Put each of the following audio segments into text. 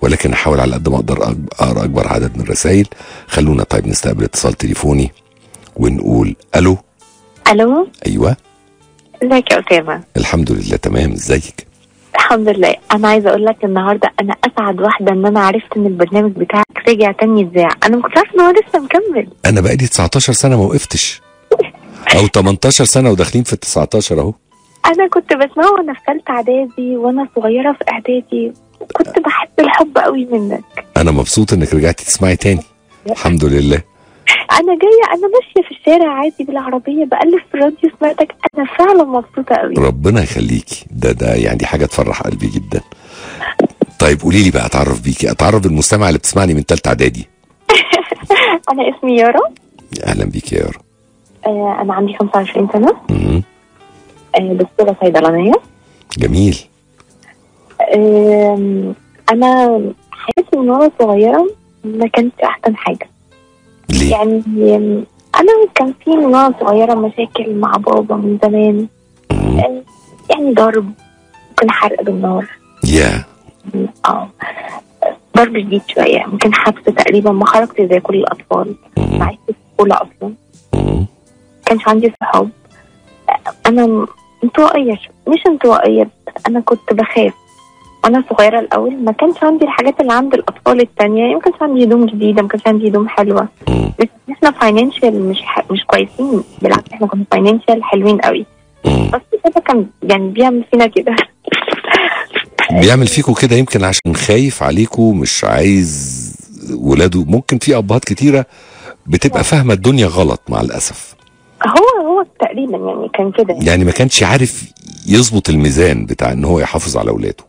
ولكن احاول على قد ما اقدر أق- اقرا اكبر عدد من الرسائل خلونا طيب نستقبل اتصال تليفوني ونقول الو الو ايوه ازيك يا اسامه الحمد لله تمام ازيك الحمد لله انا عايزه اقول لك النهارده انا اسعد واحده ان انا عرفت ان البرنامج بتاعك رجع تاني يتذاع انا ما كنتش عارفه ان هو لسه مكمل انا بقالي 19 سنه ما وقفتش او 18 سنه وداخلين في ال 19 اهو انا كنت بسمعه وانا في ثالثه اعدادي وانا صغيره في اعدادي كنت بحب الحب قوي منك انا مبسوط انك رجعتي تسمعي تاني الحمد لله انا جايه انا ماشيه في الشارع عادي بالعربيه بقلب في الراديو سمعتك انا فعلا مبسوطه قوي ربنا يخليكي ده ده يعني دي حاجه تفرح قلبي جدا طيب قولي لي بقى اتعرف بيكي اتعرف بالمستمع اللي بتسمعني من ثالثه اعدادي انا اسمي يارا اهلا بيكي يا يارا آه انا عندي 25 سنه مم. آه دكتوره صيدلانيه جميل آم، انا حياتي من وانا صغيره ما كانتش احسن حاجه ليه يعني آم، انا كان في من وانا صغيره مشاكل مع بابا من زمان مم. آم، يعني ضرب ممكن حرق بالنار يا اه ضرب شديد شويه ممكن حبس تقريبا ما خرجت زي كل الاطفال ما مم. عشت في الطفوله اصلا مم. كانش عندي صحاب انا م- انطوائيه شو- مش انطوائيه بس انا كنت بخاف وانا صغيره الاول ما كانش عندي الحاجات اللي عند الاطفال التانية يعني ما كانش عندي هدوم جديده ما كانش عندي هدوم حلوه مم. بس احنا فاينانشال مش ح... مش كويسين بالعكس احنا كنا فاينانشال حلوين قوي مم. بس بابا كان يعني بيعمل فينا كده بيعمل فيكوا كده يمكن عشان خايف عليكوا مش عايز ولاده ممكن في ابهات كتيره بتبقى فاهمه الدنيا غلط مع الاسف هو هو تقريبا يعني كان كده يعني ما كانش عارف يظبط الميزان بتاع ان هو يحافظ على اولاده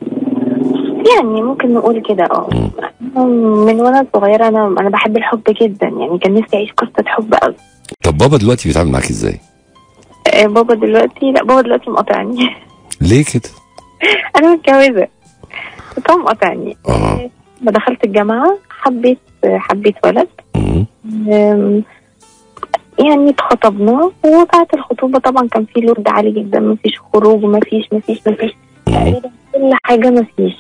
يعني ممكن نقول كده اه من وانا صغيره انا انا بحب الحب جدا يعني كان نفسي اعيش قصه حب قوي طب بابا دلوقتي بيتعامل معاك ازاي آه، بابا دلوقتي لا بابا دلوقتي مقاطعني ليه كده انا متجوزه بس هو مقاطعني اه لما دخلت الجامعه حبيت حبيت ولد مم. أم، يعني اتخطبنا وبعد الخطوبه طبعا كان في لود عالي جدا مفيش خروج مفيش مفيش مفيش تقريبا كل حاجه مفيش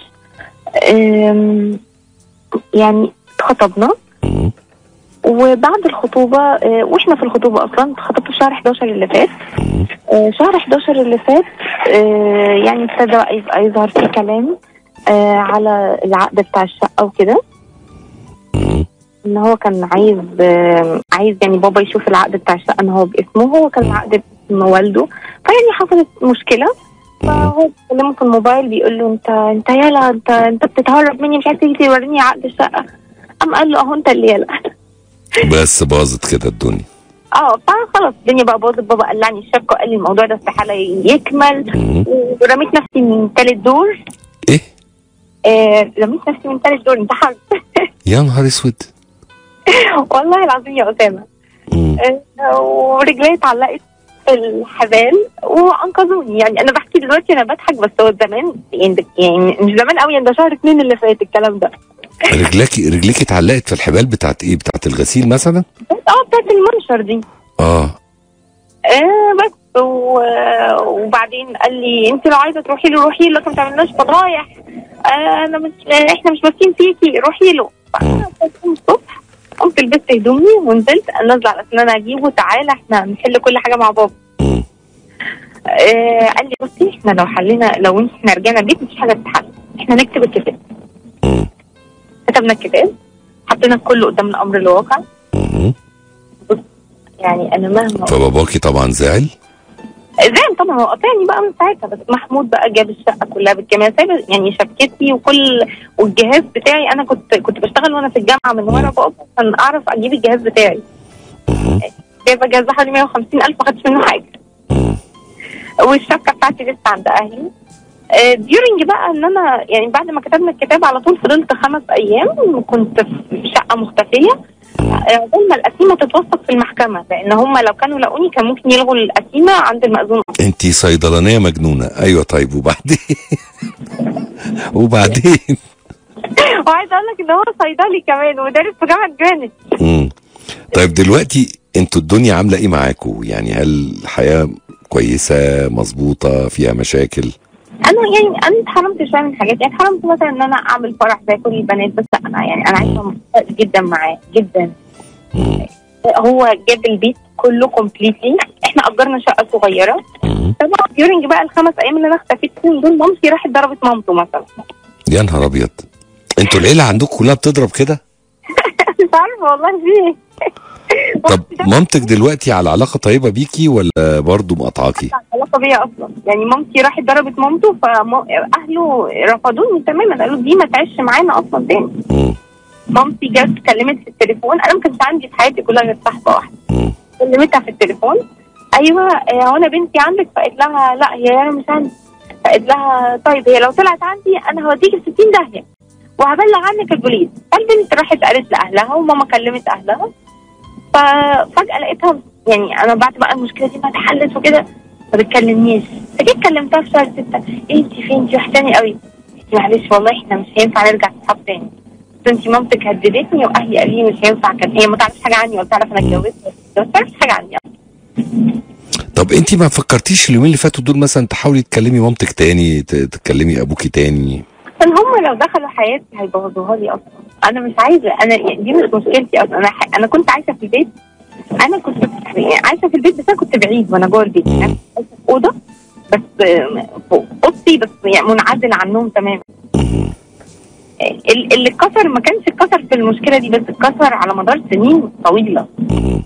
أم، يعني اتخطبنا مم. وبعد الخطوبه آه، واحنا في الخطوبه اصلا اتخطبت في شهر 11 اللي فات مم. آه، شهر 11 اللي فات آه، يعني ابتدى بقى يبقى يظهر فيه كلام آه، على العقد بتاع الشقه وكده مم. ان هو كان عايز آه، عايز يعني بابا يشوف العقد بتاع الشقه ان هو باسمه هو كان العقد باسم والده فيعني حصلت مشكله فهو بيكلمه في الموبايل بيقول له انت انت يالا انت انت بتتهرب مني مش عايز تيجي توريني عقد الشقه قام قال له اهو انت اللي يالا بس باظت كده الدنيا اه فخلاص الدنيا بقى باظت بابا قلعني الشبكه وقال لي الموضوع ده استحاله يكمل مم. ورميت نفسي من ثالث دور ايه آه رميت نفسي من ثالث دور انتحرت يا نهار اسود والله العظيم يا اسامه مم. آه، ورجلي اتعلقت في الحبال وانقذوني يعني انا بحكي دلوقتي انا بضحك بس هو زمان يعني يعني مش زمان قوي يعني ده شهر اتنين اللي فات الكلام ده رجلك رجلك اتعلقت في الحبال بتاعت ايه بتاعت الغسيل مثلا بس اه بتاعت المنشر دي اه آه بس و... وبعدين قال لي انت لو عايزه تروحي له روحي له لكن ما تعملناش فضايح آه انا مش احنا مش ماسكين فيكي روحي له مم. فأنا الصبح قمت لبست هدومي ونزلت نازله على اساس ان انا اجيبه تعالى احنا نحل كل حاجه مع بابا مم. آه قال لي بصي احنا لو حلينا لو احنا رجعنا البيت مفيش حاجه تتحل احنا نكتب الكتاب مم. كتبنا الكتاب حطينا كله قدام الامر الواقع مم. يعني انا مهما فباباكي طبعا زعل زين طبعا هو قاطعني بقى من ساعتها بس محمود بقى جاب الشقه كلها بالجميع سايبه يعني شبكتي وكل والجهاز بتاعي انا كنت كنت بشتغل وانا في الجامعه من ورا بابا عشان اعرف اجيب الجهاز بتاعي مم. جايبه جهاز حوالي 150 الف ما خدتش منه حاجه مم. والشبكه بتاعتي لسه عند اهلي ديورنج بقى ان انا يعني بعد ما كتبنا الكتاب على طول فضلت خمس ايام كنت في شقه مختفيه قبل ما القسيمه تتوثق في المحكمه لان هم لو كانوا لقوني كان ممكن يلغوا القسيمه عند المأذون انتي صيدلانيه مجنونه ايوه طيب وبعدين وبعدين وعايزه اقول لك ان هو صيدلي كمان ودارس في جامعه جرينتش مم. طيب دلوقتي انتوا الدنيا عامله ايه معاكوا يعني هل الحياه كويسه مظبوطه فيها مشاكل انا يعني انا اتحرمت شويه من حاجات يعني اتحرمت مثلا ان انا اعمل فرح زي كل البنات بس لا انا يعني انا عايشه مبسوطة جدا معاه جدا مم. هو جاب البيت كله كومبليتلي احنا اجرنا شقه صغيره مم. طبعا ديورنج بقى الخمس ايام اللي انا اختفيت فيهم دول مامتي راحت ضربت مامته مثلا يا نهار ابيض انتوا العيله عندكم كلها بتضرب كده مش عارفه والله في ايه طب مامتك دلوقتي على علاقه طيبه بيكي ولا برضه مقاطعاكي علاقه بيا اصلا يعني مامتي راحت ضربت مامته فاهله رفضوني تماما قالوا دي ما تعيش معانا اصلا تاني مم. مامتي جت اتكلمت في التليفون انا ما كانش عندي في حياتي كلها غير صاحبه واحده مم. كلمتها في التليفون ايوه آه، هو انا بنتي عندك فقالت لها لا هي انا مش عندي فقالت لها طيب هي لو طلعت عندي انا هوديك في 60 داهيه وهبلغ عنك البوليس فالبنت راحت قالت لاهلها وماما كلمت اهلها ففجاه لقيتها يعني انا بعد بقى المشكله دي ما اتحلت وكده ما بتكلمنيش فجيت كلمتها في شهر ستة إيه انت فين انت وحشاني قوي قلت معلش والله احنا مش هينفع نرجع صحاب تاني بس انت مامتك هددتني واهلي قالوا لي مش هينفع كان هي ما تعرفش حاجه عني ولا تعرف انا اتجوزت بس ما تعرفش حاجه عني طب انت ما فكرتيش اليومين اللي فاتوا دول مثلا تحاولي تكلمي مامتك تاني ت- تكلمي ابوكي تاني عشان هم لو دخلوا حياتي هيبوظوها لي اصلا انا مش عايزه انا يعني دي مش مشكلتي اصلا انا ح... انا كنت عايشه في البيت انا كنت يعني عايشه في البيت بس انا كنت بعيد وانا جوه البيت مم. انا كنت عايشة في اوضه بس آم، فوق اوضتي بس يعني منعزله عنهم تماما مم. ال- اللي اتكسر ما كانش اتكسر في المشكله دي بس اتكسر على مدار سنين طويله مم.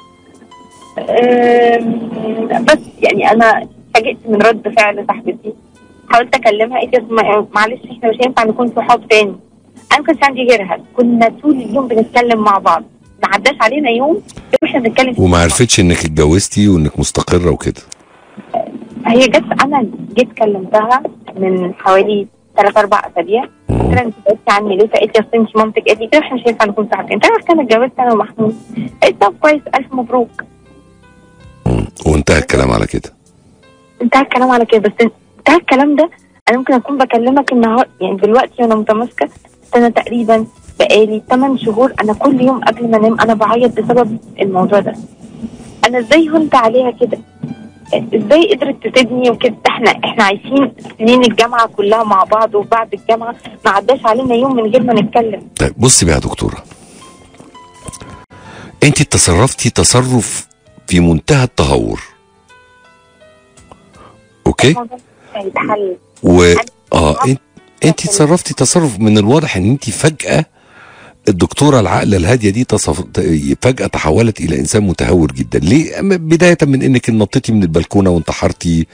آم، بس يعني انا اتفاجئت من رد فعل صاحبتي حاولت اكلمها قالت لي "اسمع- معلش احنا مش هينفع نكون صحاب تاني انا ما كانش عندي غيرها كنا طول اليوم بنتكلم مع بعض ما عداش علينا يوم احنا بنتكلم فيه وما مع بعض. عرفتش انك اتجوزتي وانك مستقره وكده هي جت انا جيت كلمتها من حوالي ثلاث اربع اسابيع قلت لها انت بعدتي عني ليه؟ فقالت لي اصل انت مامتك قالت لي كده احنا مش هينفع نكون صحاب تاني انت عارف انا اتجوزت انا ومحمود قالت طب كويس الف مبروك مم. وانتهى الكلام على كده انتهى الكلام على كده بس انتهى الكلام ده انا ممكن اكون بكلمك النهارده يعني دلوقتي وانا متماسكه بس انا تقريبا بقالي 8 شهور انا كل يوم قبل ما انام انا بعيط بسبب الموضوع ده انا ازاي هنت عليها كده ازاي قدرت تسيبني وكده احنا احنا عايشين سنين الجامعه كلها مع بعض وبعد الجامعه ما عداش علينا يوم من غير ما نتكلم طيب بصي بقى يا دكتوره انت تصرفتي تصرف في منتهى التهور اوكي الموضوع هيتحل و اه انت انت تصرفتي تصرف من الواضح ان انت فجاه الدكتوره العاقله الهاديه دي تصف... ت- فجاه تحولت الى انسان متهور جدا ليه أما بدايه من انك نطيتي من البلكونه وانتحرتي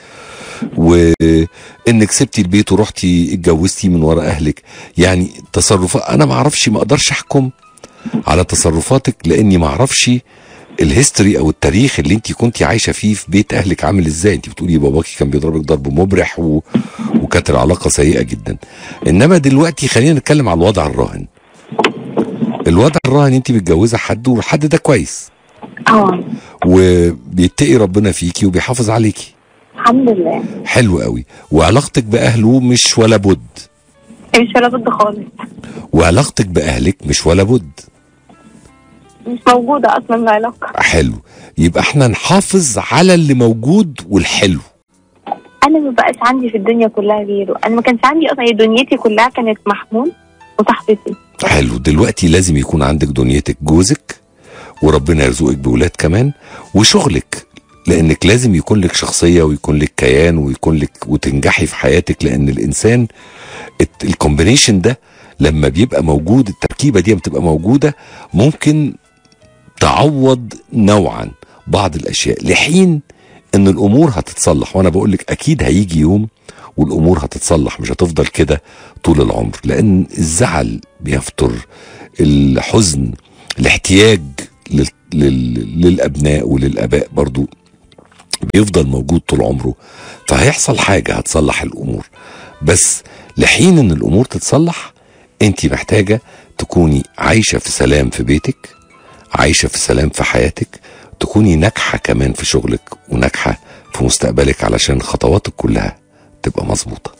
وانك سبتي البيت ورحتي اتجوزتي من ورا اهلك يعني تصرفات انا ما اعرفش ما اقدرش احكم على تصرفاتك لاني ما اعرفش الهيستوري او التاريخ اللي انت كنت عايشه فيه في بيت اهلك عامل ازاي انت بتقولي باباكي كان بيضربك ضرب مبرح و... وكانت العلاقه سيئه جدا انما دلوقتي خلينا نتكلم على الوضع الراهن الوضع الراهن انت متجوزه حد والحد ده كويس اه وبيتقي ربنا فيكي وبيحافظ عليكي الحمد لله حلو قوي وعلاقتك باهله مش ولا بد مش ولا بد خالص وعلاقتك باهلك مش ولا بد مش موجوده اصلا العلاقه حلو يبقى احنا نحافظ على اللي موجود والحلو انا ما بقاش عندي في الدنيا كلها غيره انا ما كانش عندي اصلا هي دنيتي كلها كانت محمود وصاحبتي حلو دلوقتي لازم يكون عندك دنيتك جوزك وربنا يرزقك بولاد كمان وشغلك لانك لازم يكون لك شخصيه ويكون لك كيان ويكون لك وتنجحي في حياتك لان الانسان الت- الكومبينيشن ده لما بيبقى موجود التركيبه دي بتبقى موجوده ممكن تعوض نوعا بعض الاشياء لحين ان الامور هتتصلح وانا بقول لك اكيد هيجي يوم والامور هتتصلح مش هتفضل كده طول العمر لان الزعل بيفتر الحزن الاحتياج لل... لل... للابناء وللاباء برضو بيفضل موجود طول عمره فهيحصل حاجه هتصلح الامور بس لحين ان الامور تتصلح انت محتاجه تكوني عايشه في سلام في بيتك عايشه في سلام في حياتك تكوني ناجحه كمان في شغلك وناجحه في مستقبلك علشان خطواتك كلها تبقى مظبوطه